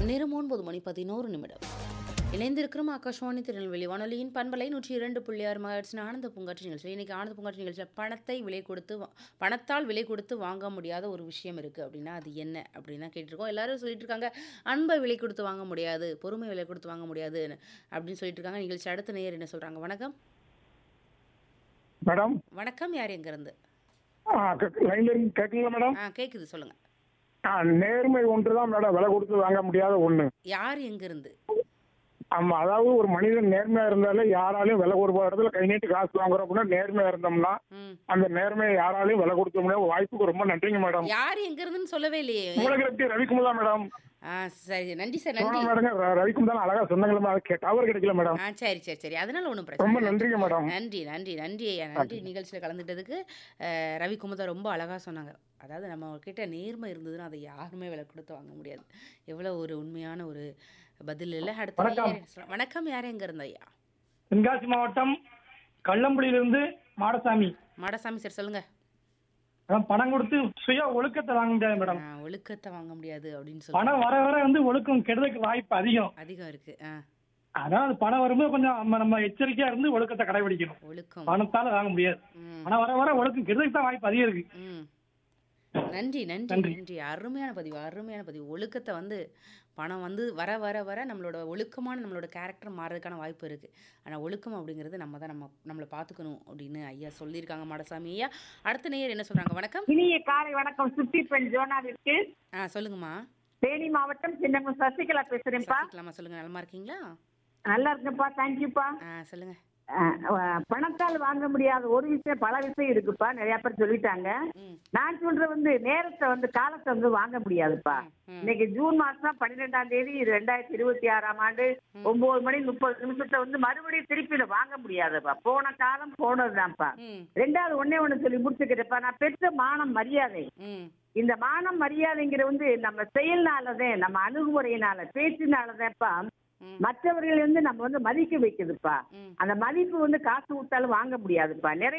நேரம் ஒன்பது மணி பதினோரு நிமிடம் இணைந்திருக்கிறோம் ஆகாஷவாணி திருநெல்வேலி வானொலியின் பண்பலை நூற்றி இரண்டு புள்ளி ஆறு மகாட்சின் ஆனந்த பூங்காற்று நிகழ்ச்சி இன்னைக்கு ஆனந்த பூங்காற்று நிகழ்ச்சியில் பணத்தை விலை கொடுத்து வா- பணத்தால் விலை கொடுத்து வாங்க முடியாத ஒரு விஷயம் இருக்குது அப்படின்னா அது என்ன அப்படின்னா கேட்டிருக்கோம் எல்லாரும் சொல்லிட்டு இருக்காங்க அன்பை விலை கொடுத்து வாங்க முடியாது பொறுமை விலை கொடுத்து வாங்க முடியாது அப்படின்னு சொல்லிட்டு இருக்காங்க நிகழ்ச்சி அடுத்த நேயர் என்ன சொல்கிறாங்க வணக்கம் மேடம் வணக்கம் யார் எங்கேருந்து லைன்ல இருந்து கேட்கல மேடம் ஆ கேட்குது சொல்லுங்கள் ஆ, நேர்மை ஒன்று தான் மேடம் விலை கொடுத்து வாங்க முடியாத ஒண்ணு யார் எங்கேருந்து ஆமா அதாவது ஒரு மனிதன் நேர்மையா இருந்தாலே யாராலையும் விலை ஒரு இடத்துல கை நீட்டி காசு வாங்குறோம் அப்படின்னா நேர்மையா இருந்தோம்னா ம் அந்த நேர்மையை யாராலையும் விலை கொடுக்க முடியாது வாய்ப்புக்கு ரொம்ப நன்றிங்க மேடம் யார் எங்கேருந்துன்னு சொல்லவே இல்லையே மூலகிரப்தி ரவிக்குமார் தான் மேடம் ஆ சரி நன்றி சார் நன்றி சோனா மேடங்க ர- ரவிக்குமார் தான் அழகா சொன்னாங்களே அது டவர் கிடைக்கல மேடம் ஆ சரி சரி சரி அதனால ஒன்றும் ரொம்ப பிரச்சனை இல்லை. நன்றிங்க மேடம் நன்றி நன்றி நன்றி ஐயா நன்றி நிகழ்ச்சியில் கலந்துட்டதுக்கு அஹ், ரவி குமுதா ரொம்ப அழகாக சொன்னாங்க அதாவது நம்ம கிட்ட நேர்மை இருந்ததுன்னா அதை யாருமே விலை கொடுத்து வாங்க முடியாது எவ்வளோ ஒரு உண்மையான ஒரு பதில் இல்லை அடுத்த வணக்கம். நேயர் சொல்லலாம். வணக்கம் யார் எங்க இருந்த ஐயா தென்காசி மாவட்டம் கள்ளம்புலியிலிருந்து மாடசாமி மாடசாமி சார் சொல்லுங்க அதான் பணம் கொடுத்து சுய ஒழுக்கத்தை வாங்க முடியாது மேடம் ஆ, ஒழுக்கத்தை வாங்க முடியாது அப்படின்னு சொல்லி பணம் வர வர வந்து ஒழுக்கம் கெடுறதுக்கு வாய்ப்பு அதிகம் அதிகம் இருக்கு ஆ அதான் அது பணம் வரும்போது கொஞ்சம் நம்ம நம்ம எச்சரிக்கையா இருந்து ஒழுக்கத்தை கடைபிடிக்கணும் ஒழுக்கம் பணத்தால வாங்க முடியாது ம் பணம் வர வர ஒழுக்கம் கெடுறதுக்கு தான் வாய்ப்பு அதிகம் இருக்கு ம் நன்றி நன்றி நன்றி. நன்றி அருமையான பதிவு அருமையான பதிவு ஒழுக்கத்தை வந்து பணம் வந்து வர வர வர நம்மளோட ஒழுக்கமான நம்மளோட கேரக்டர் மாறதுக்கான வாய்ப்பு இருக்குது ஆனால் ஒழுக்கம் அப்படிங்கிறது நம்ம தான் நம்ம நம்மளை பார்த்துக்கணும் அப்படின்னு ஐயா சொல்லியிருக்காங்க மாடசாமி ஐயா அடுத்த நேயர் என்ன சொல்கிறாங்க வணக்கம் இனிய காலை வணக்கம் சுத்தி பெண் ஜோனாவிற்கு ஆ சொல்லுங்கம்மா தேனி மாவட்டம் சின்னம்ம சசிகலா பேசுறேன்ப்பா சசிகலாமா சொல்லுங்கள் நலமா இருக்கீங்களா நல்லா இருக்குப்பா தேங்க்யூப்பா ஆ சொல்லுங்கள் பணத்தால் வாங்க முடியாத ஒரு விஷயம் பல விஷயம் இருக்குப்பா நிறைய பேர் சொல்லிட்டாங்க ம் நான் சொல்ற வந்து நேரத்தை வந்து காலத்தை வந்து வாங்க முடியாதுப்பா ம். இன்னைக்கு ஜூன் மாசம் பன்னிரெண்டாம் தேதி ரெண்டாயிரத்தி இருபத்தி ஆறாம் ஆண்டு ஒன்பது மணி முப்பது நிமிஷத்தை வந்து மறுபடியும் திருப்பி இதை வாங்க முடியாதுப்பா போன காலம் போனதுதான்ப்பா ம் ரெண்டாவது ஒண்ணே ஒண்ணு சொல்லி முடிச்சுக்கிறேன்ப்பா நான் பெற்ற மானம் மரியாதை ம் இந்த மானம் மரியாதைங்கிற வந்து நம்ம செயல்னாலதான் நம்ம அணுகுமுறையினால பேச்சினாலதான்ப்பா ம். மற்றவர்கள் வந்து நம்ம வந்து மதிக்க வைக்குதுப்பா ம் அந்த மதிப்பு வந்து காசு கொடுத்தாலும் வாங்க முடியாதுப்பா நிறைய